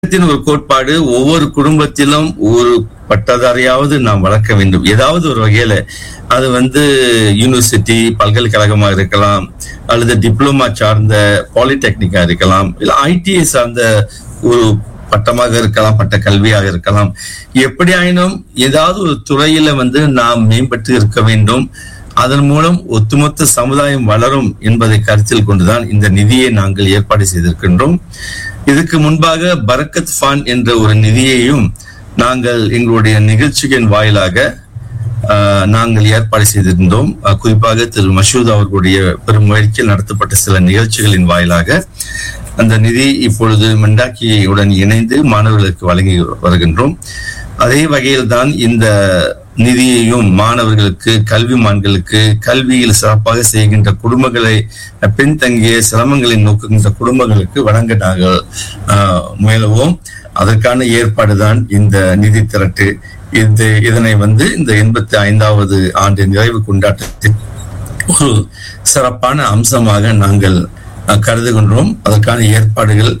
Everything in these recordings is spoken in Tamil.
சமூகத்தின் ஒரு கோட்பாடு ஒவ்வொரு குடும்பத்திலும் ஒரு பட்டதாரியாவது நாம் வளர்க்க வேண்டும் ஏதாவது ஒரு வகையில அது வந்து யூனிவர்சிட்டி பல்கலைக்கழகமாக இருக்கலாம் அல்லது டிப்ளமா சார்ந்த பாலிடெக்னிக்கா இருக்கலாம் இல்ல ஐடிஐ சார்ந்த ஒரு பட்டமாக இருக்கலாம் பட்ட கல்வியாக இருக்கலாம் எப்படி ஆயினும் ஏதாவது ஒரு துறையில வந்து நாம் மேம்பட்டு இருக்க வேண்டும் அதன் மூலம் ஒட்டுமொத்த சமுதாயம் வளரும் என்பதை கருத்தில் கொண்டுதான் இந்த நிதியை நாங்கள் ஏற்பாடு செய்திருக்கின்றோம் இதுக்கு முன்பாக பரக்கத் ஃபான் என்ற ஒரு நிதியையும் நாங்கள் எங்களுடைய நிகழ்ச்சிகளின் வாயிலாக ஆஹ், நாங்கள் ஏற்பாடு செய்திருந்தோம் அஹ், குறிப்பாக திரு மசூத் அவர்களுடைய பெரும் முயற்சியில் நடத்தப்பட்ட சில நிகழ்ச்சிகளின் வாயிலாக அந்த நிதி இப்பொழுது மண்டாக்கியுடன் இணைந்து மாணவர்களுக்கு வழங்கி வருகின்றோம் அதே வகையில் தான் இந்த நிதியையும் மாணவர்களுக்கு கல்விமான்களுக்கு கல்வியில் சிறப்பாக செய்கின்ற குடும்பங்களை அஹ், பின்தங்கிய சிரமங்களை நோக்குகின்ற குடும்பங்களுக்கு வழங்க நாங்கள் ஆஹ், முயலுவோம் அதற்கான ஏற்பாடு தான் இந்த நிதி திரட்டு இது இதனை வந்து இந்த எண்பத்தி ஐந்தாவது ஆண்டு நிறைவு கொண்டாட்டத்தில் ஒரு சிறப்பான அம்சமாக நாங்கள் அஹ், கருதுகின்றோம் அதற்கான ஏற்பாடுகள்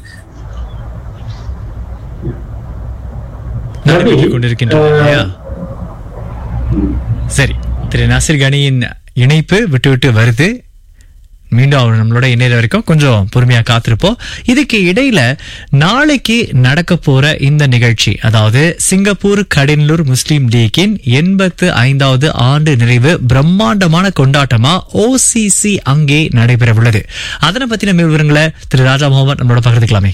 நடைபெற்றுக் கொண்டிருக்கின்றன இல்லையா? சரி திரு நாசிர் கனியின் இணைப்பு விட்டு விட்டு வருது மீண்டும் அவர் நம்மளோட இணைய வரைக்கும் கொஞ்சம் பொறுமையா காத்திருப்போம் இதுக்கு இடையில நாளைக்கு நடக்க போற இந்த நிகழ்ச்சி அதாவது சிங்கப்பூர் கடலூர் முஸ்லீம் லீக்கின் எண்பத்து ஐந்தாவது ஆண்டு நிறைவு பிரம்மாண்டமான கொண்டாட்டமா ஓசிசி அங்கே நடைபெற உள்ளது அதனை பத்தின மேல் விவரங்களை திரு ராஜா முகமது நம்மளோட பகிர்ந்துக்கலாமே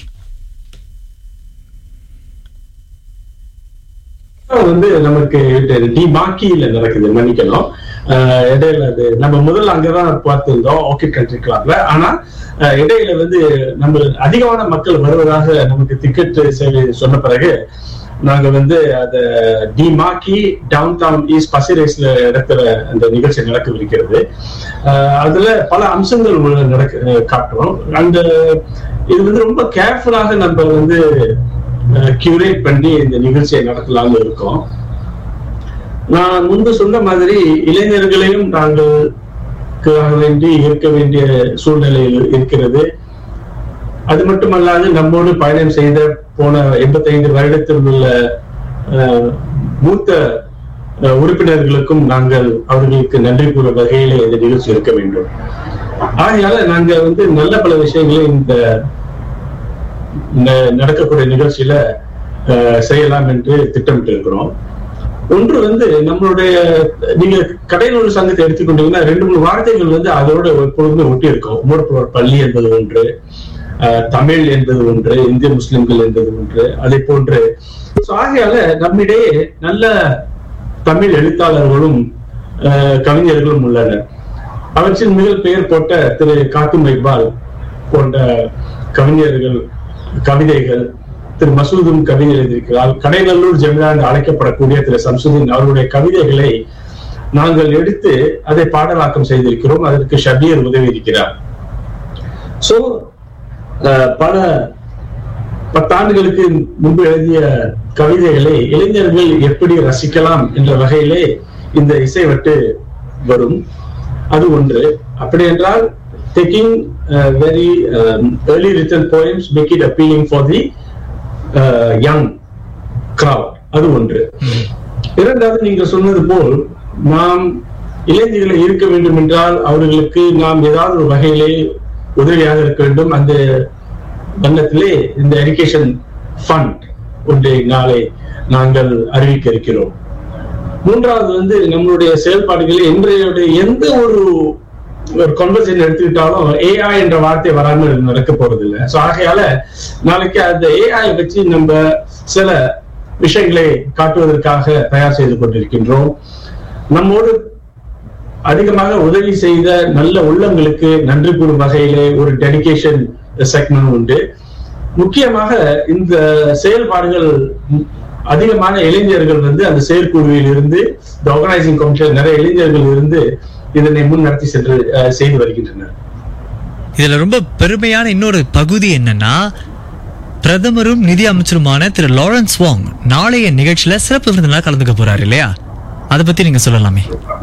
வந்து நமக்கு டி பாக்கியில நடக்குது மன்னிக்கணும் அஹ் இடையில அது நம்ம முதல்ல அங்கதான் பார்த்திருந்தோம் ஓகே கண்ட்ரி கிளப்ல ஆனா அஹ் இடையில வந்து நம்ம அதிகமான மக்கள் வருவதாக நமக்கு டிக்கெட் சேவை சொன்ன பிறகு நாங்க வந்து அத டி மாக்கி டவுன் டவுன் ஈஸ்ட் பசிரேஸ்ல நடக்கிற அந்த நிகழ்ச்சி நடக்கவிருக்கிறது அஹ் அதுல பல அம்சங்கள் உள்ள நடக்க காட்டுறோம் அந்த இது வந்து ரொம்ப கேர்ஃபுல்லாக நம்ம வந்து கியூரேட் பண்ணி இந்த நிகழ்ச்சியை நடத்தலாம்னு இருக்கோம் நான் முன்பு சொன்ன மாதிரி இளைஞர்களையும் நாங்கள் க்காக வேண்டி இருக்க வேண்டிய சூழ்நிலை இருக்கிறது அது மட்டுமல்லாது நம்மோடு பயணம் செய்த போன எண்பத்தைந்து வருடத்தில் உள்ள அஹ், மூத்த அஹ், உறுப்பினர்களுக்கும் நாங்கள் அவர்களுக்கு நன்றி கூற வகையிலே இந்த நிகழ்ச்சி இருக்க வேண்டும் ஆகையால நாங்க வந்து நல்ல பல விஷயங்களை இந்த இந்த நடக்கக்கூடிய நிகழ்ச்சியில அஹ், செய்யலாம் என்று திட்டமிட்டு இருக்கிறோம் ஒன்று வந்து நம்மளுடைய நீங்க கடைநூல் சங்கத்தை எடுத்துக்கொண்டீங்கன்னா ரெண்டு மூணு வார்த்தைகள் வந்து அதோட எப்பொழுதுமே ஒட்டி இருக்கும் உமர்புவர் பள்ளி என்பது ஒன்று அஹ், தமிழ் என்பது ஒன்று இந்திய முஸ்லிம்கள் என்பது ஒன்று அதை போன்று So, ஆகையால நம்மிடையே நல்ல தமிழ் எழுத்தாளர்களும் அஹ், கவிஞர்களும் உள்ளனர் அவற்றில் மிக பெயர் போட்ட திரு காத்தும் இக்பால் போன்ற கவிஞர்கள் கவிதைகள் திரு மசூதும் கவிதை எழுதியிருக்கிறார் கடைநல்லூர் ஜெமிலா என்று அழைக்கப்படக்கூடிய திரு சம்சுதீன் அவருடைய கவிதைகளை நாங்கள் எடுத்து அதை பாடலாக்கம் செய்திருக்கிறோம் அதற்கு ஷபீர் உதவி இருக்கிறார் சோ பல பத்தாண்டுகளுக்கு முன்பு எழுதிய கவிதைகளை இளைஞர்கள் எப்படி ரசிக்கலாம் என்ற வகையிலே இந்த இசை வட்டு வரும் அது ஒன்று அப்படி என்றால் taking very early written poems make it appealing for the uh, young crowd அது ஒன்று இரண்டாவது நீங்க சொன்னது போல் நாம் இளைஞர்களை இருக்க வேண்டும் என்றால் அவர்களுக்கு நாம் ஏதாவது ஒரு வகையிலே உதவியாக இருக்க வேண்டும் அந்த வண்ணத்திலே இந்த எஜுகேஷன் ஃபண்ட் ஒன்றை நாளை நாங்கள் அறிவிக்க இருக்கிறோம் மூன்றாவது வந்து நம்மளுடைய செயல்பாடுகளில் இன்றைய எந்த ஒரு ஒரு கான்வர்சேஷன் எடுத்துக்கிட்டாலும் ஏஐ என்ற வார்த்தை வராமல் நடக்க போறது இல்லை ஸோ ஆகையால நாளைக்கு அந்த ஏஐ வச்சு நம்ம சில விஷயங்களை காட்டுவதற்காக தயார் செய்து கொண்டிருக்கின்றோம் நம்மோடு அதிகமாக உதவி செய்த நல்ல உள்ளங்களுக்கு நன்றி கூறும் வகையிலே ஒரு டெடிகேஷன் செக்மெண்ட் உண்டு முக்கியமாக இந்த செயல்பாடுகள் அதிகமான இளைஞர்கள் வந்து அந்த செயற்குழுவில் இருந்து இந்த ஆர்கனைசிங் கமிஷன் நிறைய இளைஞர்கள் இருந்து இதனை முன் நடத்தி சென்று அஹ், செய்து வருகின்றனர் இதுல ரொம்ப பெருமையான இன்னொரு பகுதி என்னன்னா பிரதமரும் நிதி அமைச்சருமான திரு லாரன்ஸ் வாங் நாளைய நிகழ்ச்சியில சிறப்பு விருந்தினரா கலந்துக்க போறாரு இல்லையா அதை பத்தி நீங்க சொல்லலாமே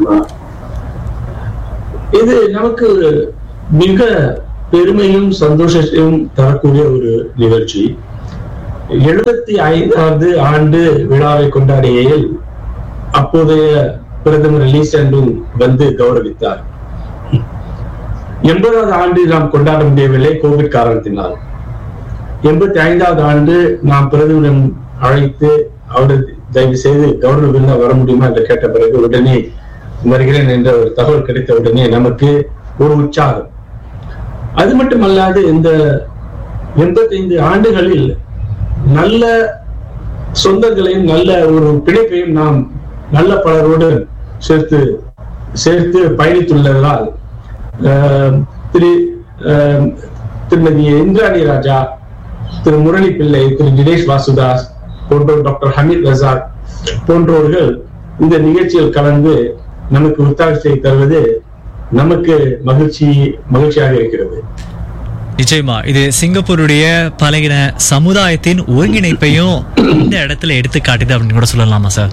இது நமக்கு மிக பெருமையும் சந்தோஷத்தையும் தரக்கூடிய ஒரு நிகழ்ச்சி எழுபத்தி ஐந்தாவது ஆண்டு விழாவை கொண்டாடியில் அப்போதைய பிரதமர் லீ சென்டும் வந்து கௌரவித்தார் எண்பதாவது ஆண்டு நாம் கொண்டாட முடியவில்லை கோவிட் காரணத்தினால் எண்பத்தி ஐந்தாவது ஆண்டு நாம் பிரதமரிடம் அழைத்து அவர் தயவு செய்து கௌரவ விருந்தா வர முடியுமா என்று கேட்ட பிறகு உடனே வருகிறேன் என்ற ஒரு தகவல் கிடைத்த உடனே நமக்கு ஒரு உற்சாகம் அது மட்டுமல்லாது இந்த எண்பத்தைந்து ஆண்டுகளில் நல்ல சொந்தங்களையும் நல்ல ஒரு பிணைப்பையும் நாம் நல்ல பலரோடு சேர்த்து சேர்த்து பயணித்துள்ளதால் ஆஹ், திரு ஆஹ், திருமதி இந்திராணி ராஜா திரு முரளி பிள்ளை திரு தினேஷ் வாசுதாஸ் போன்றோர் டாக்டர் ஹமீத் ரசாக் போன்றோர்கள் இந்த நிகழ்ச்சியில் கலந்து நமக்கு உற்சாகத்தை தருவது நமக்கு மகிழ்ச்சி மகிழ்ச்சியாக இருக்கிறது நிச்சயமா இது சிங்கப்பூருடைய பழகின சமுதாயத்தின் ஒருங்கிணைப்பையும் இந்த இடத்துல எடுத்து காட்டுது அப்படின்னு கூட சொல்லலாமா சார்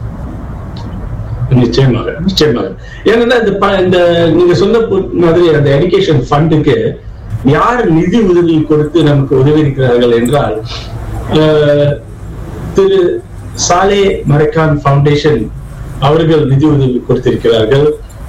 நிச்சயமாக நிச்சயமாக ஏன்னா இந்த ப- இந்த நீங்க சொன்ன பு- மாதிரி அந்த எஜுகேஷன் ஃபண்டுக்கு யார் நிதி உதவி கொடுத்து நமக்கு உதவி இருக்கிறார்கள் என்றால் அஹ், திரு சாலே மரக்கான் ஃபவுண்டேஷன் அவர்கள் நிதி உதவி கொடுத்திருக்கிறார்கள்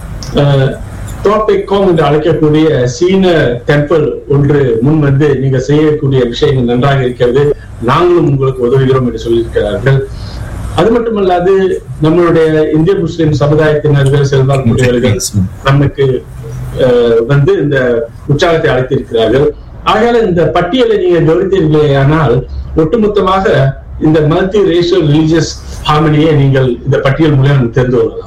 தோப்பைக்கோம் என்று அழைக்கக்கூடிய சீன டெம்பிள் ஒன்று முன் வந்து நீங்க செய்யக்கூடிய விஷயங்கள் நன்றாக இருக்கிறது நாங்களும் உங்களுக்கு உதவுகிறோம் என்று சொல்லியிருக்கிறார்கள் அது மட்டுமல்லாது நம்மளுடைய இந்திய முஸ்லிம் சமுதாயத்தினர்கள் செல்வால் முடியவர்கள் நமக்கு அஹ், வந்து இந்த உற்சாகத்தை அளித்திருக்கிறார்கள் ஆகையால இந்த பட்டியலை நீங்க கவனித்தீர்களே ஆனால் ஒட்டுமொத்தமாக இந்த மல்டி ரேஷியல் ரிலீஜியஸ் ஹார்மனியை நீங்கள் இந்த பட்டியல் மூலம் தெரிந்து கொள்ளலாம்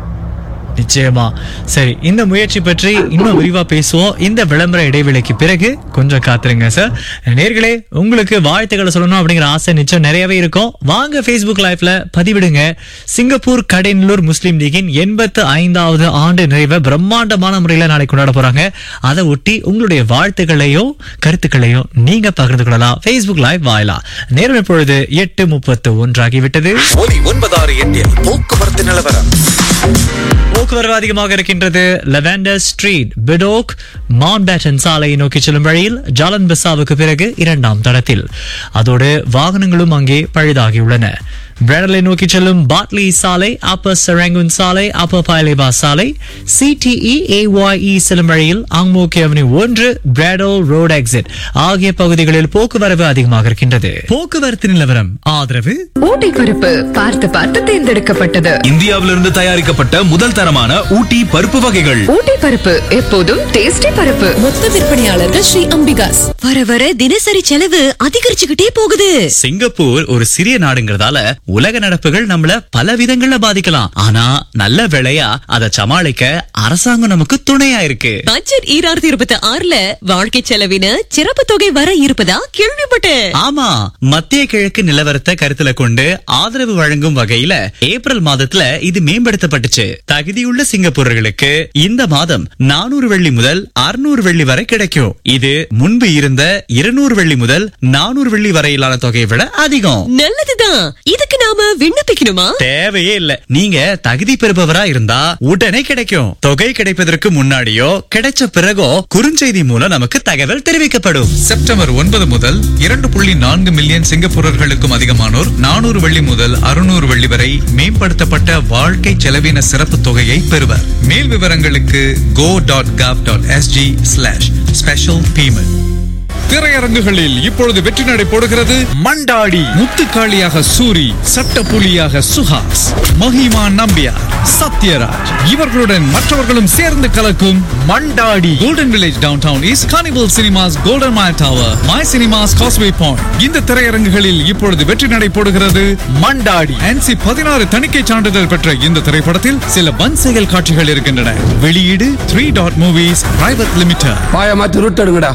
நிச்சயமா சரி இந்த முயற்சி பற்றி இன்னும் விரிவா பேசுவோம் இந்த விளம்பர இடைவேளைக்கு பிறகு கொஞ்சம் காத்துருங்க சார் நேர்களே உங்களுக்கு வாழ்த்துக்களை சொல்லணும் அப்படிங்கிற ஆசை நிச்சயம் நிறையவே இருக்கும் வாங்க Facebook லைவ்ல பதிவிடுங்க சிங்கப்பூர் கடைநல்லூர் முஸ்லீம் லீகின் எண்பத்து ஐந்தாவது ஆண்டு நிறைவை பிரம்மாண்டமான முறையில நாளை கொண்டாட போறாங்க அதை ஒட்டி உங்களுடைய வாழ்த்துக்களையும் கருத்துக்களையும் நீங்க பகிர்ந்து கொள்ளலாம் Facebook லைவ் வாயிலா நேரம் இப்பொழுது எட்டு முப்பத்து ஒன்றாகிவிட்டது ஒலி ஒன்பதாறு எட்டில் போக்குவரத்து நிலவரம் போக்குவரவு அதிகமாக இருக்கின்றது lavender street Bedok mount Batten சாலையை நோக்கி செல்லும் வழியில் ஜாலன் பசாவுக்கு பிறகு இரண்டாம் தடத்தில் அதோடு வாகனங்களும் அங்கே பழுதாகியுள்ளன பிராடலை நோக்கி செல்லும் பாட்லி சாலை அப்பர் சரங்குன் சாலை அப்பர் பாயலேபா சாலை சிடிஇ ஏஒய்இ செல்லும் வழியில் ஆங்மோக்கி அவனி ஒன்று பிராடல் ரோட் எக்ஸிட் ஆகிய பகுதிகளில் போக்குவரவு அதிகமாக இருக்கின்றது போக்குவரத்து நிலவரம் ஆதரவு ஊட்டி பருப்பு பார்த்து பார்த்து தேர்ந்தெடுக்கப்பட்டது இந்தியாவிலிருந்து தயாரிக்கப்பட்ட முதல் தரமான ஊட்டி பருப்பு வகைகள் ஊட்டி பருப்பு எப்போதும் டேஸ்டி பருப்பு மொத்த விற்பனையாளர்கள் ஸ்ரீ அம்பிகாஸ் வர வர தினசரி செலவு அதிகரிச்சுக்கிட்டே போகுது சிங்கப்பூர் ஒரு சிறிய நாடுங்கிறதால உலக நடப்புகள் நம்மள பல விதங்கள்ல பாதிக்கலாம் ஆனா நல்ல வேளையா அதை சமாளிக்க அரசாங்கம் நமக்கு துணையா இருக்கு பட்ஜெட் ஈராயிரத்தி இருபத்தி ஆறுல வாழ்க்கை செலவின சிறப்பு தொகை வர இருப்பதா கேள்விப்பட்டேன் ஆமா மத்திய கிழக்கு நிலவரத்தை கருத்துல கொண்டு ஆதரவு வழங்கும் வகையில ஏப்ரல் மாதத்துல இது மேம்படுத்தப்பட்டுச்சு தகுதியுள்ள சிங்கப்பூரர்களுக்கு இந்த மாதம் நானூறு வெள்ளி முதல் அறுநூறு வெள்ளி வரை கிடைக்கும் இது முன்பு இருந்த இருநூறு வெள்ளி முதல் நானூறு வெள்ளி வரையிலான தொகையை விட அதிகம் நல்லதுதான் இதுக்கு நாம விண்ணப்பிக்கணுமா தேவையே இல்ல நீங்க தகுதி பெறுபவரா இருந்தா உடனே கிடைக்கும் தொகை கிடைப்பதற்கு முன்னாடியோ கிடைச்ச பிறகோ குறுஞ்செய்தி மூலம் நமக்கு தகவல் தெரிவிக்கப்படும் செப்டம்பர் ஒன்பது முதல் இரண்டு புள்ளி நான்கு மில்லியன் சிங்கப்பூரர்களுக்கும் அதிகமானோர் நானூறு வெள்ளி முதல் அறுநூறு வெள்ளி வரை மேம்படுத்தப்பட்ட வாழ்க்கை செலவின சிறப்பு தொகையை பெறுவர் மேல் விவரங்களுக்கு go dot gov dot SG slash special payment திரையரங்குகளில் இப்பொழுது வெற்றி நடை போடுகிறது மண்டாடி முத்துக்காளியாக சூரி சட்டப்புலியாக சுஹாஸ் மஹிமா நம்பியார் சத்யராஜ் இவர்களுடன் மற்றவர்களும் சேர்ந்து கலக்கும் Mandaadi golden village downtown is carnival cinemas golden my tower my cinemas causeway point இந்த திரையரங்குகளில் இப்பொழுது வெற்றி நடை போடுகிறது மண்டாடி என்சி பதினாறு தணிக்கை சான்றிதழ் பெற்ற இந்த திரைப்படத்தில் சில வன்செயல் காட்சிகள் இருக்கின்றன வெளியீடு three dot movies private limited பாய மாத்தி ரூட் எடுங்கடா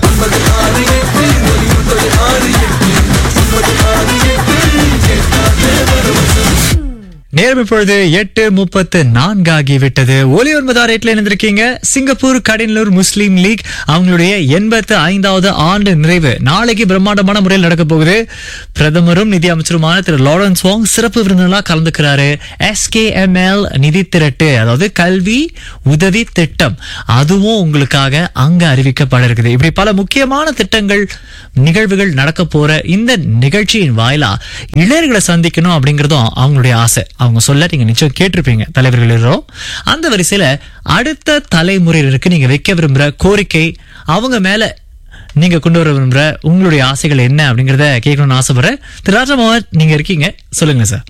நேரம் இப்பொழுது எட்டு முப்பத்து நான்கு ஆகிவிட்டது ஒலி ஒன்பதாம் ரேட்ல இணைந்திருக்கீங்க சிங்கப்பூர் கடலூர் முஸ்லீம் லீக் அவங்களுடைய எண்பத்து ஐந்தாவது ஆண்டு நிறைவு நாளைக்கு பிரம்மாண்டமான முறையில் நடக்க போகுது பிரதமரும் நிதி அமைச்சருமான திரு லாரன்ஸ் வாங் சிறப்பு விருந்தினரா கலந்துக்கிறாரு எஸ்கேஎம்எல் நிதி திரட்டு அதாவது கல்வி உதவி திட்டம் அதுவும் உங்களுக்காக அங்க அறிவிக்கப்பட இருக்குது இப்படி பல முக்கியமான திட்டங்கள் நிகழ்வுகள் நடக்க போற இந்த நிகழ்ச்சியின் வாயிலா இளைஞர்களை சந்திக்கணும் அப்படிங்கறதும் அவங்களுடைய ஆசை அவங்க சொல்ல நீங்க நிச்சயம் கேட்டிருப்பீங்க தலைவர்கள் எல்லாரும். அந்த வரிசையில அடுத்த தலைமுறையினருக்கு நீங்க வைக்க விரும்புற கோரிக்கை அவங்க மேல நீங்க கொண்டு வர விரும்புற உங்களுடைய ஆசைகள் என்ன அப்படிங்கறத கேட்கணும்னு ஆசைப்படுறேன் திரு ராஜமோகன் நீங்க இருக்கீங்க சொல்லுங்க சார்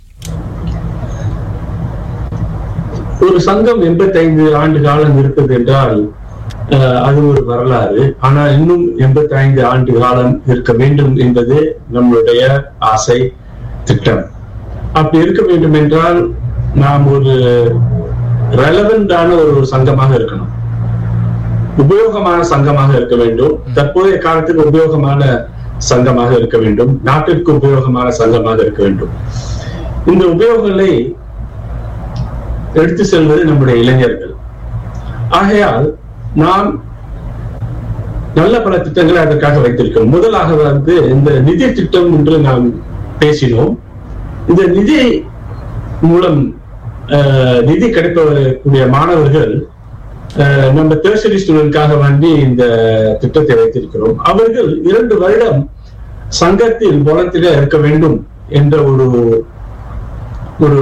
ஒரு சங்கம் எண்பத்தைந்து ஆண்டு காலம் இருக்குது என்றால் அஹ், அது ஒரு வரலாறு ஆனால் இன்னும் எண்பத்தி ஐந்து ஆண்டு காலம் இருக்க வேண்டும் என்பது நம்மளுடைய ஆசை திட்டம் அப்படி இருக்க வேண்டும் என்றால் நாம் ஒரு ரெலவெண்டான ஒரு சங்கமாக இருக்கணும் உபயோகமான சங்கமாக இருக்க வேண்டும் தற்போதைய காலத்துக்கு உபயோகமான சங்கமாக இருக்க வேண்டும் நாட்டிற்கு உபயோகமான சங்கமாக இருக்க வேண்டும் இந்த உபயோகங்களை எடுத்து செல்வது நம்முடைய இளைஞர்கள் ஆகையால் நாம் நல்ல பல திட்டங்களை அதற்காக வைத்திருக்கிறோம் முதலாக வந்து இந்த நிதி திட்டம் என்று நாம் பேசினோம் இந்த நிதி மூலம் அஹ், நிதி கிடைப்பக்கூடிய மாணவர்கள் அஹ், நம்ம தேர்சரி ஸ்டூடெண்ட்காக வேண்டி இந்த திட்டத்தை வைத்திருக்கிறோம் அவர்கள் இரண்டு வருடம் சங்கத்தில் வாலண்டியரா இருக்க வேண்டும் என்ற ஒரு ஒரு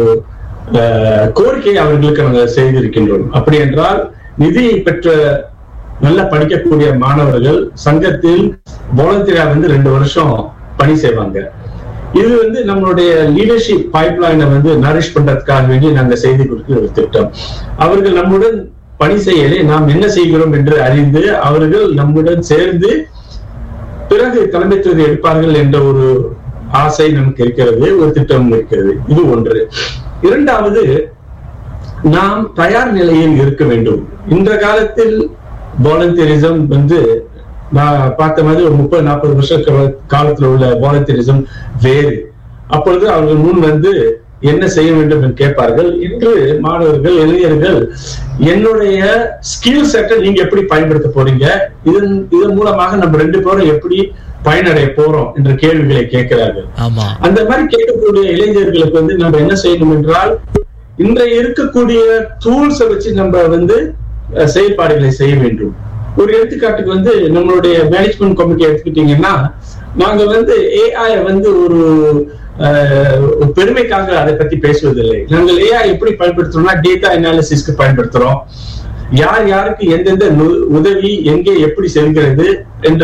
அஹ், கோரிக்கையை அவர்களுக்கு நாங்கள் செய்திருக்கின்றோம் அப்படி என்றால் நிதி பெற்ற நல்ல படிக்கக்கூடிய மாணவர்கள் சங்கத்தில் வாலண்டியரா வந்து ரெண்டு வருஷம் பணி செய்வாங்க இது வந்து நம்மளுடைய லீடர்ஷிப் பைப்லைனை வந்து நரிஷ் பண்றதுக்காக வேண்டி நாங்க செய்து கொடுக்கிற ஒரு திட்டம் அவர்கள் நம்முடன் பணி செய்யலே நாம் என்ன செய்கிறோம் என்று அறிந்து அவர்கள் நம்முடன் சேர்ந்து பிறகு தலைமைத்துவத்தை எடுப்பார்கள் என்ற ஒரு ஆசை நமக்கு இருக்கிறது ஒரு திட்டம் இருக்கிறது இது ஒன்று இரண்டாவது நாம் தயார் நிலையில் இருக்க வேண்டும் இந்த காலத்தில் வாலண்டியரிசம் வந்து நான் பார்த்த மாதிரி ஒரு முப்பது நாற்பது வருஷ கா- காலத்துல உள்ள வாலண்டியரிசம் வேறு அப்பொழுது அவர்கள் முன் வந்து என்ன செய்ய வேண்டும் என்று கேட்பார்கள் இன்று மாணவர்கள் இளைஞர்கள் என்னுடைய ஸ்கில் செட்டை நீங்க எப்படி பயன்படுத்த போறீங்க இதன் இதன் மூலமாக நம்ம ரெண்டு பேரும் எப்படி பயனடைய போறோம் என்ற கேள்விகளை கேட்கிறார்கள் ஆமா அந்த மாதிரி கேட்கக்கூடிய இளைஞர்களுக்கு வந்து நம்ம என்ன செய்யணும் என்றால் இன்றைய இருக்கக்கூடிய டூல்ஸை வச்சு நம்ம வந்து அஹ், செயல்பாடுகளை செய்ய வேண்டும் ஒரு எடுத்துக்காட்டுக்கு வந்து நம்மளுடைய மேனேஜ்மெண்ட் கமிட்டி எடுத்துக்கிட்டீங்கன்னா நாங்க வந்து ஏஐ வந்து ஒரு அஹ், ஒரு பெருமைக்காக அதை பத்தி பேசுவதில்லை நாங்கள் ஏஐ எப்படி பயன்படுத்துறோம்னா டேட்டா அனாலிசிஸ்க்கு பயன்படுத்துறோம் யார் யாருக்கு எந்தெந்த நு- உதவி எங்கே எப்படி செல்கிறது என்ற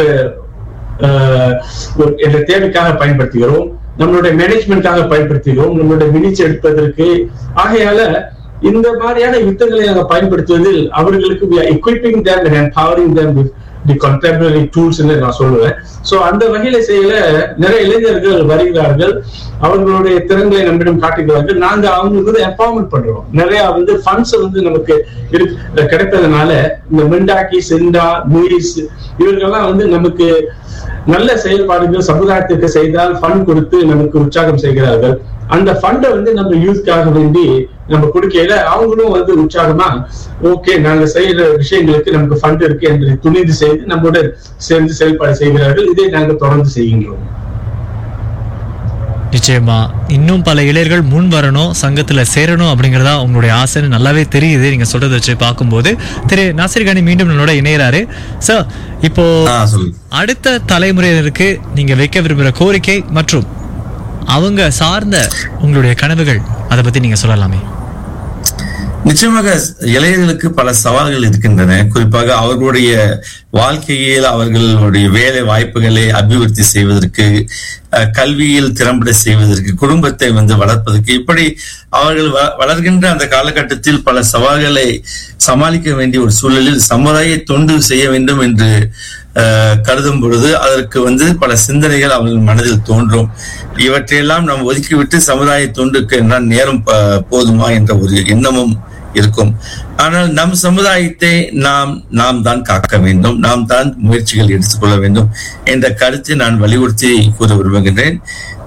ஆஹ் ஒரு- என்ற தேவைக்காக பயன்படுத்துகிறோம் நம்மளுடைய மேனேஜ்மெண்ட்டாக பயன்படுத்துகிறோம் நம்மளுடைய மினிச்சு எடுப்பதற்கு ஆகையால இந்த மாதிரியான யுத்தங்களை நாங்கள் பயன்படுத்துவதில் அவர்களுக்கு we are equipping them and empowering them with the contemporary tools ன்னு நான் சொல்லுவேன் சோ அந்த வகையில செய்யல நிறைய இளைஞர்கள் வருகிறார்கள் அவர்களுடைய திறன்களை நம்மிடம் காட்டுகிறார்கள் நாங்க அவங்களுக்கு வந்து எம்பவர்மெண்ட் பண்றோம் நிறைய வந்து ஃபண்ட்ஸ் வந்து நமக்கு இருக்கு- கிடைப்பதனால இந்த மிண்டாக்கி செண்டா மூயிஸ் இவர்கள்லாம் வந்து நமக்கு நல்ல செயல்பாடுகள் சமுதாயத்துக்கு செய்தால் ஃபண்ட் கொடுத்து நமக்கு உற்சாகம் செய்கிறார்கள் அந்த ஃபண்டை வந்து நம்ம யூத்காக வேண்டி நம்ம கொடுக்கையில அவங்களும் வந்து உற்சாகமா ஓகே நாங்க செய்யற விஷயங்களுக்கு நமக்கு ஃபண்ட் இருக்கு என்று துணிந்து செய்து நம்முடன் சேர்ந்து செயல்பாடு செய்கிறார்கள் இதை நாங்கள் தொடர்ந்து செய்கின்றோம் நிச்சயமா இன்னும் பல இளைஞர்கள் முன் வரணும் சங்கத்துல சேரணும் அப்படிங்கறதா உங்களுடைய ஆசைன்னு நல்லாவே தெரியுது நீங்க சொல்றதை வச்சு பார்க்கும்போது திரு நாசிர் கானி மீண்டும் நம்மளோட இணையறாரு சார் இப்போ ஆ சொல்லுங்க அடுத்த தலைமுறையினருக்கு நீங்க வைக்க விரும்புகிற கோரிக்கை மற்றும் அவங்க சார்ந்த உங்களுடைய கனவுகள் அதை பத்தி நீங்க சொல்லலாமே நிச்சயமாக இளைஞர்களுக்கு பல சவால்கள் இருக்கின்றன குறிப்பாக அவர்களுடைய வாழ்க்கையில் அவர்களுடைய வேலை வாய்ப்புகளை அபிவிருத்தி செய்வதற்கு அஹ், கல்வியில் திறம்பட செய்வதற்கு குடும்பத்தை வந்து வளர்ப்பதற்கு இப்படி அவர்கள் வ- வளர்கின்ற அந்த காலகட்டத்தில் பல சவால்களை சமாளிக்க வேண்டிய ஒரு சூழலில் சமுதாய தொண்டு செய்ய வேண்டும் என்று அஹ், கருதும் பொழுது அதற்கு வந்து பல சிந்தனைகள் அவர்கள் மனதில் தோன்றும் இவற்றையெல்லாம் நாம் ஒதுக்கிவிட்டு சமுதாய தொண்டுக்கு என்ன நேரம் ப- போதுமா என்ற ஒரு எண்ணமும் இருக்கும் ஆனால் நம் சமுதாயத்தை நாம் நாம் தான் காக்க வேண்டும் நாம் தான் முயற்சிகள் எடுத்துக்கொள்ள வேண்டும் என்ற கருத்தை நான் வலியுறுத்தி கூற விரும்புகின்றேன்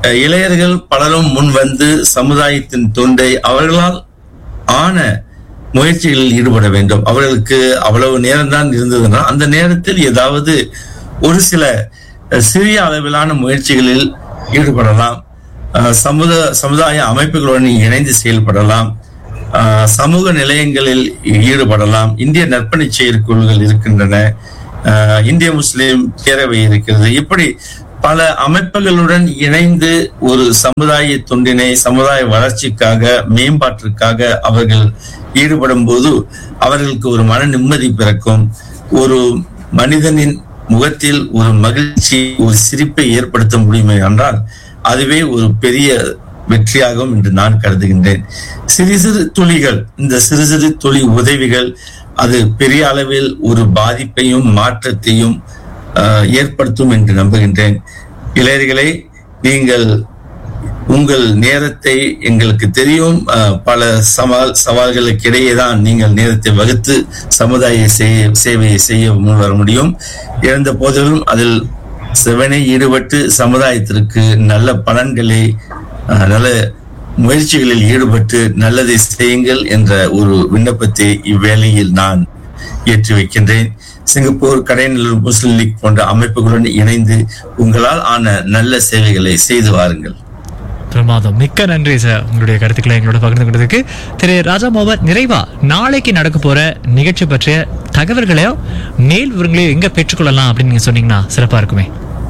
அஹ், இளையர்கள் பலரும் முன் வந்து சமுதாயத்தின் தொண்டை அவர்களால் ஆன முயற்சிகளில் ஈடுபட வேண்டும் அவர்களுக்கு அவ்வளவு நேரம் தான் இருந்ததுன்னா அந்த நேரத்தில் ஏதாவது ஒரு சில அஹ், சிறிய அளவிலான முயற்சிகளில் ஈடுபடலாம் அஹ், சமுத சமுதாய அமைப்புகளுடன் இணைந்து செயல்படலாம் அஹ், சமூக நிலையங்களில் ஈடுபடலாம் இந்திய நற்பணி செயற்குழுக்கள் இருக்கின்றன அஹ், இந்திய முஸ்லிம் பேரவை இருக்கிறது இப்படி பல அமைப்புகளுடன் இணைந்து ஒரு சமுதாய தொண்டினை சமுதாய வளர்ச்சிக்காக மேம்பாட்டிற்காக அவர்கள் ஈடுபடும் போது அவர்களுக்கு ஒரு மன நிம்மதி பிறக்கும் ஒரு மனிதனின் முகத்தில் ஒரு மகிழ்ச்சி ஒரு சிரிப்பை ஏற்படுத்த முடியுமே என்றால் அதுவே ஒரு பெரிய வெற்றியாகும் என்று நான் கருதுகின்றேன் சிறு சிறு துளிகள் இந்த சிறு சிறு துளி உதவிகள் அது பெரிய அளவில் ஒரு பாதிப்பையும் மாற்றத்தையும் ஆஹ், ஏற்படுத்தும் என்று நம்புகின்றேன் இளையர்களே நீங்கள் உங்கள் நேரத்தை எங்களுக்கு தெரியும் அஹ், பல சவால் சவால்களுக்கு இடையே தான் நீங்கள் நேரத்தை வகுத்து சமுதாய செய்- சேவையை செய்ய முன்வர முடியும் இருந்த போதிலும் அதில் செவனே ஈடுபட்டு சமுதாயத்திற்கு நல்ல பலன்களை அஹ், நல்ல முயற்சிகளில் ஈடுபட்டு நல்லதை செய்யுங்கள் என்ற ஒரு விண்ணப்பத்தை இவ்வேளையில் நான் ஏற்றி வைக்கின்றேன் சிங்கப்பூர் கடைநல்லூர் முஸ்லிம் லீக் போன்ற அமைப்புகளுடன் இணைந்து உங்களால் ஆன நல்ல சேவைகளை செய்து வாருங்கள் பிரமாதம் மிக்க நன்றி சார் உங்களுடைய கருத்துக்களை எங்களோட பகிர்ந்து கொண்டதுக்கு திரு ராஜா மோகன் நிறைவா நாளைக்கு நடக்க போற நிகழ்ச்சி பற்றிய தகவல்களையோ மேல் விவரங்களையோ எங்க பெற்றுக்கொள்ளலாம் அப்படின்னு நீங்க சொன்னீங்கன்னா சிறப்பா இருக்குமே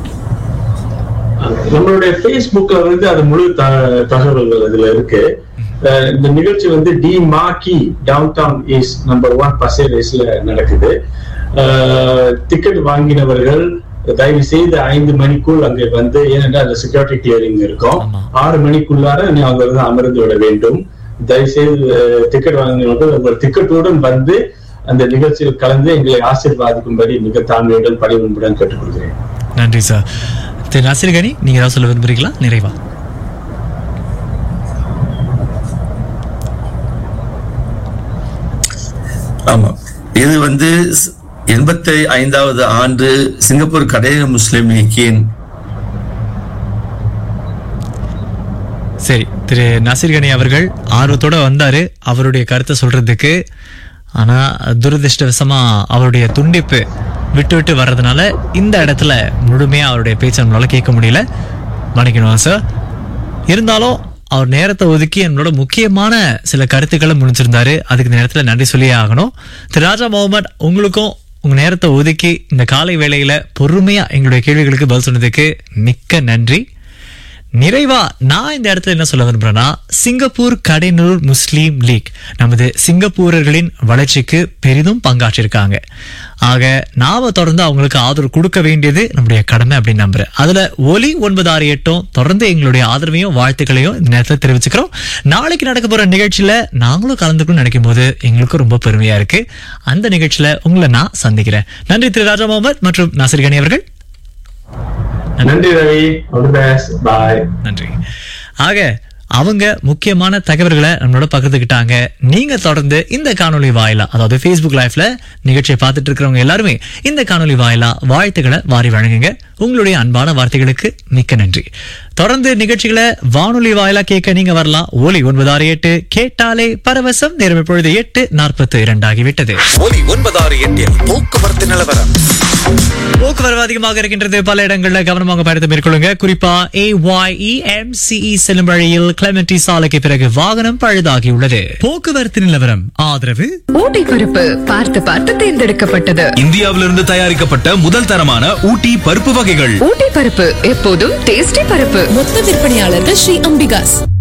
நம்மளுடைய Facebookல வந்து அது முழு த- தகவல்கள் அதுல இருக்கு அஹ் இந்த நிகழ்ச்சி வந்து டி மாக்கி downtown is number one பசேரேஸ்ல நடக்குது டிக்கெட் வாங்கினவர்கள் தயவு செய்து ஐந்து மணிக்குள் அங்கே வந்து ஏனென்றால் அந்த செக்யூரிட்டி கிளியரிங் இருக்கும் ஆமா. ஆறு மணிக்குள்ளார நீ அவங்க வந்து அமர்ந்து விட வேண்டும் தயவு செய்து டிக்கெட் வாங்கினவர்கள் உங்கள் டிக்கெட்டுடன் வந்து அந்த நிகழ்ச்சியில் கலந்து எங்களை ஆசீர்வாதிக்கும்படி மிக தாழ்மையுடன் பணிவன்புடன் கேட்டுக்கொள்கிறேன் நன்றி சார் திரு நாசிர் கனி நீங்க ஏதாவது சொல்ல விரும்புறீங்களா நிறைவா ஆமா இது வந்து எண்பத்தி ஐந்தாவது ஆண்டு சிங்கப்பூர் கடையில முஸ்லிம் லீக்கின் சரி திரு நசீர் கனி அவர்கள் ஆர்வத்தோட வந்தாரு அவருடைய கருத்தை சொல்றதுக்கு ஆனா துரதிருஷ்டவசமா அவருடைய துண்டிப்பு விட்டு விட்டு வர்றதுனால இந்த இடத்துல முழுமையா அவருடைய பேச்சை நம்மளால கேட்க முடியல மன்னிக்கணும் சார் இருந்தாலும் அவர் நேரத்தை ஒதுக்கி என்னோட முக்கியமான சில கருத்துக்களை முடிச்சிருந்தாரு அதுக்கு இந்த நேரத்துல நன்றி சொல்லியே ஆகணும் திரு ராஜா முகமது உங்களுக்கும் உங்க நேரத்தை ஒதுக்கி இந்த காலை வேளையில பொறுமையா எங்களுடைய கேள்விகளுக்கு பதில் சொன்னதுக்கு மிக்க நன்றி நிறைவா நான் இந்த இடத்துல என்ன சொல்ல விரும்புறேன்னா சிங்கப்பூர் கடைநூர் முஸ்லீம் லீக் நமது சிங்கப்பூரர்களின் வளர்ச்சிக்கு பெரிதும் பங்காற்றிருக்காங்க ஆக நாம தொடர்ந்து அவங்களுக்கு ஆதரவு கொடுக்க வேண்டியது நம்முடைய கடமை அப்படின்னு நம்புறேன் அதுல ஒலி ஒன்பது ஆறு எட்டும் தொடர்ந்து எங்களுடைய ஆதரவையும் வாழ்த்துக்களையும் இந்த நேரத்தில் தெரிவிச்சுக்கிறோம் நாளைக்கு நடக்க போற நிகழ்ச்சியில நாங்களும் கலந்துக்கணும்னு நினைக்கும் போது எங்களுக்கும் ரொம்ப பெருமையா இருக்கு அந்த நிகழ்ச்சியில உங்களை நான் சந்திக்கிறேன் நன்றி திரு ராஜா முகமது மற்றும் நாசிர் கனி அவர்கள் நன்றி Ravi all the best bye நன்றி ஆக அவங்க முக்கியமான தகவல்களை நம்மளோட பகிர்ந்துக்கிட்டாங்க நீங்க தொடர்ந்து இந்த காணொளி வாயிலா அதாவது Facebook லைவ்ல நிகழ்ச்சியை பார்த்துட்டு இருக்கிறவங்க எல்லாருமே இந்த காணொளி வாயிலா வாழ்த்துக்களை வாரி வழங்குங்க உங்களுடைய அன்பான வார்த்தைகளுக்கு மிக்க நன்றி தொடர்ந்து நிகழ்ச்சிகளை வானொலி வாயிலா கேட்க நீங்க வரலாம் ஒலி ஒன்பது ஆறு எட்டு கேட்டாலே பரவசம் நேரம் இப்பொழுது எட்டு நாற்பத்தி இரண்டு ஆகிவிட்டது ஒலி ஒன்பதாறு எட்டில் போக்குவரத்து நிலவரம் போக்குவரவு அதிகமாக இருக்கின்றது பல இடங்கள்ல கவனமாக பயணத்தை மேற்கொள்ளுங்க குறிப்பா ஏ ஒய் இ செல்லும் வழியில் கிளமெண்டி சாலைக்கு பிறகு வாகனம் பழுதாகி உள்ளது போக்குவரத்து நிலவரம் ஆதரவு ஊட்டி பருப்பு பார்த்து பார்த்து தேர்ந்தெடுக்கப்பட்டது இந்தியாவிலிருந்து தயாரிக்கப்பட்ட முதல் தரமான ஊட்டி பருப்பு வகைகள் ஊட்டி பருப்பு எப்போதும் டேஸ்டி பருப்பு மொத்த விற்பனையாளர்கள் ஸ்ரீ அம்பிகாஸ்